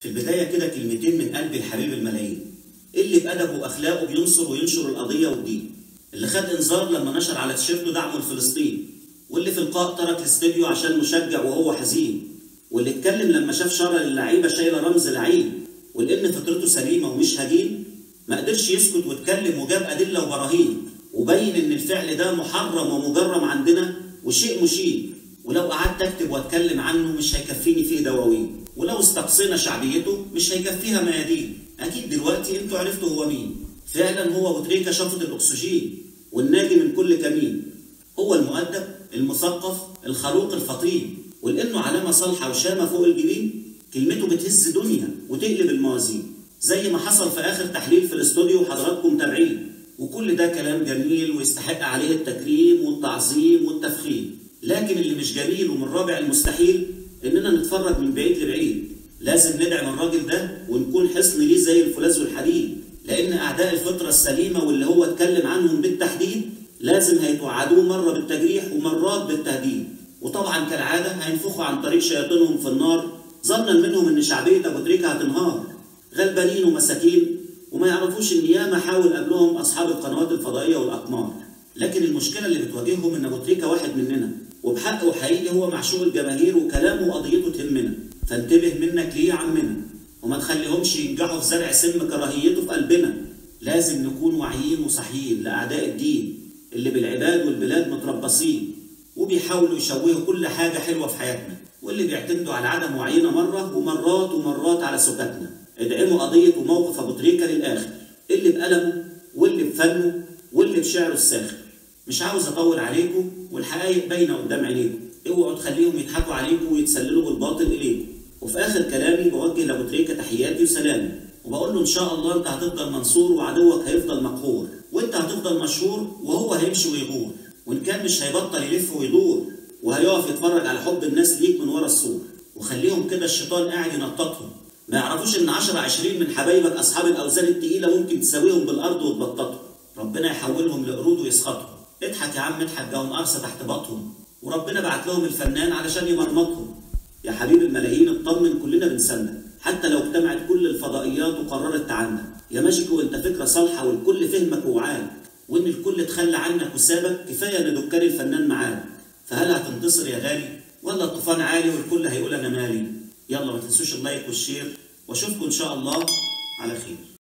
في البداية كده كلمتين من قلب الحبيب الملايين اللي بأدبه وأخلاقه بينصر وينشر القضية والدين اللي خد إنذار لما نشر على تيشيرته دعمه لفلسطين واللي في لقاء ترك الاستديو عشان مشجع وهو حزين واللي اتكلم لما شاف شارع اللعيبة شايلة رمز لعيب ولأن فطرته سليمة ومش هجين ما قدرش يسكت واتكلم وجاب أدلة وبراهين وبين إن الفعل ده محرم ومجرم عندنا وشيء مشيب ولو قعدت أكتب وأتكلم عنه مش هيكفيني فيه دواوين ولو استقصينا شعبيته مش هيكفيها ميادين أكيد دلوقتي أنتوا عرفتوا هو مين فعلا هو أبو تريكة شفط الأكسجين والناجي من كل كمين هو المؤدب المثقف الخلوق الفطين ولأنه علامة صالحة وشامة فوق الجبين كلمته بتهز دنيا وتقلب الموازين زي ما حصل في آخر تحليل في الاستوديو وحضراتكم متابعين وكل ده كلام جميل ويستحق عليه التكريم والتعظيم والتفخيم لكن اللي مش جميل ومن رابع المستحيل إننا نتفرج من بعيد لبعيد لازم ندعم الراجل ده ونكون حصن ليه زي الفولاذ والحديد لأن أعداء الفطرة السليمة واللي هو اتكلم عنهم بالتحديد لازم هيتوعدوه مرة بالتجريح ومرات بالتهديد وطبعا كالعادة هينفخوا عن طريق شياطينهم في النار ظنا منهم إن شعبية أبو تريكة هتنهار غلبانين ومساكين وما يعرفوش إن ياما حاول قبلهم أصحاب القنوات الفضائية والأقمار لكن المشكلة اللي بتواجههم إن أبو تريكة واحد مننا وبحق وحقيقي هو معشوق الجماهير وكلامه وقضيته تهمنا فانتبه منك ليه يا عمنا وما تخليهمش ينجحوا في زرع سم كراهيته في قلبنا لازم نكون واعيين وصحيين لأعداء الدين اللي بالعباد والبلاد متربصين وبيحاولوا يشوهوا كل حاجة حلوة في حياتنا واللي بيعتمدوا على عدم وعينا مرة ومرات ومرات على سكاتنا ادعموا قضية وموقف أبو تريكة للآخر اللي بقلمه واللي بفنه واللي بشعره الساخر مش عاوز أطول عليكم والحقائق باينة قدام عينيكم اوعوا تخليهم يضحكوا عليكم ويتسللوا بالباطل إليكم وفي آخر كلامي بوجه لأبو تريكة تحياتي وسلامي وبقول له إن شاء الله أنت هتفضل منصور وعدوك هيفضل مقهور وأنت هتفضل مشهور وهو هيمشي ويغور وإن كان مش هيبطل يلف ويدور وهيقف يتفرج على حب الناس ليك من ورا السور وخليهم كده الشيطان قاعد ينططهم ما يعرفوش إن 10 20 من حبايبك أصحاب الأوزان التقيلة ممكن تساويهم بالأرض وتبططهم ربنا يحولهم لقرود ويسخطهم اضحك يا عم اضحك جاهم قرصة تحت باطهم وربنا بعت لهم الفنان علشان يمرمطهم يا حبيب الملايين اطمن كلنا بنساندك حتى لو اجتمعت كل الفضائيات وقررت تعاندك يا ماجيكو انت فكره صالحه والكل فهمك ووعاك وان الكل تخلى عنك وسابك كفايه ان دكان الفنان معاك فهل هتنتصر يا غالي ولا الطوفان عالي والكل هيقول انا مالي يلا ما تنسوش اللايك والشير واشوفكم ان شاء الله على خير